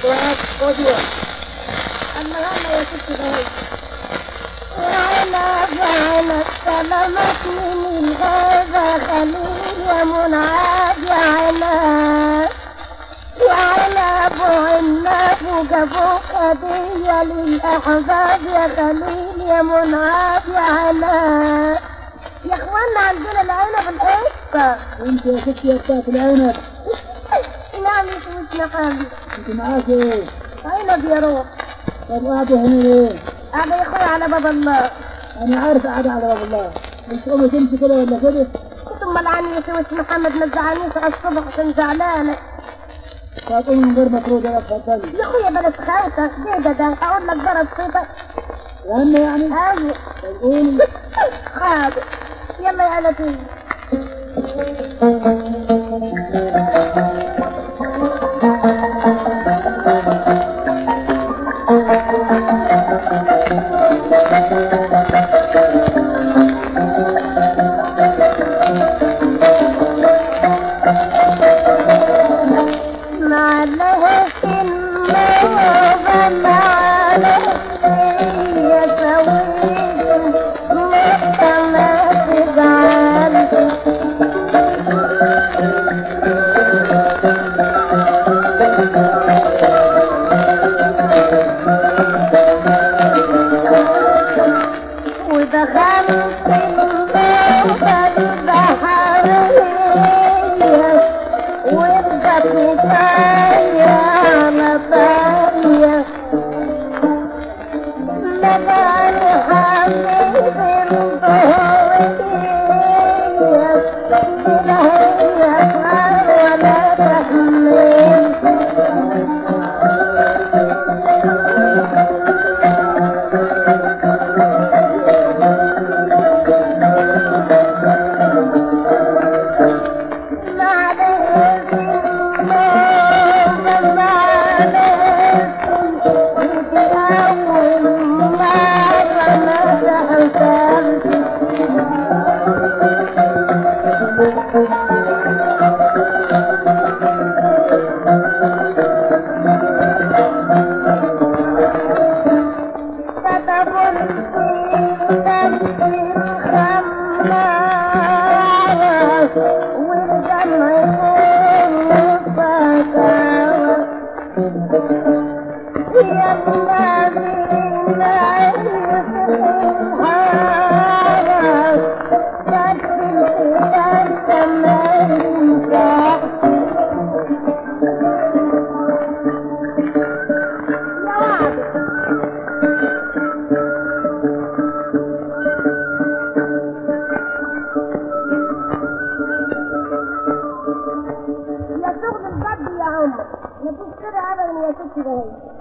قدوة اللهم يا ستي غير وعلى بعنا سلامك من هذا خليل يا منعاد يا عناد يا عناب وعناب وجابوك هدية للأحباب يا خليل يا منعاد يا عناد يا اخوانا عندنا العنب القشطة انت يا ستي يا بتاعت العنب نعم يا سويت نقابي انت معاك ايه؟ عنب يا روح طب قاعدة هنا ليه؟ قاعدة يا اخويا على باب الله انا عارف قاعدة على باب الله انت قومي تمشي كده ولا كده؟ ثم العاني يا سويت محمد ما تزعلنيش على الصبح عشان زعلانة طب قومي من غير مفروض يا اتفضلي يا اخويا بلاش خايفة كده ده اقول لك ضرب صيتك غنى يعني؟ ايوه طب قولي حاضر يلا يا لطيف معلش النوبة معلش يا سويت متى ما تزعل ودخلت النوبة البحرية وابقت نتايا على بالية مداني حبيبي الضوئية لا هي ولا تحمل يا شغل الجد يا عمر ما فيش كده ابدا يا ستي ده هي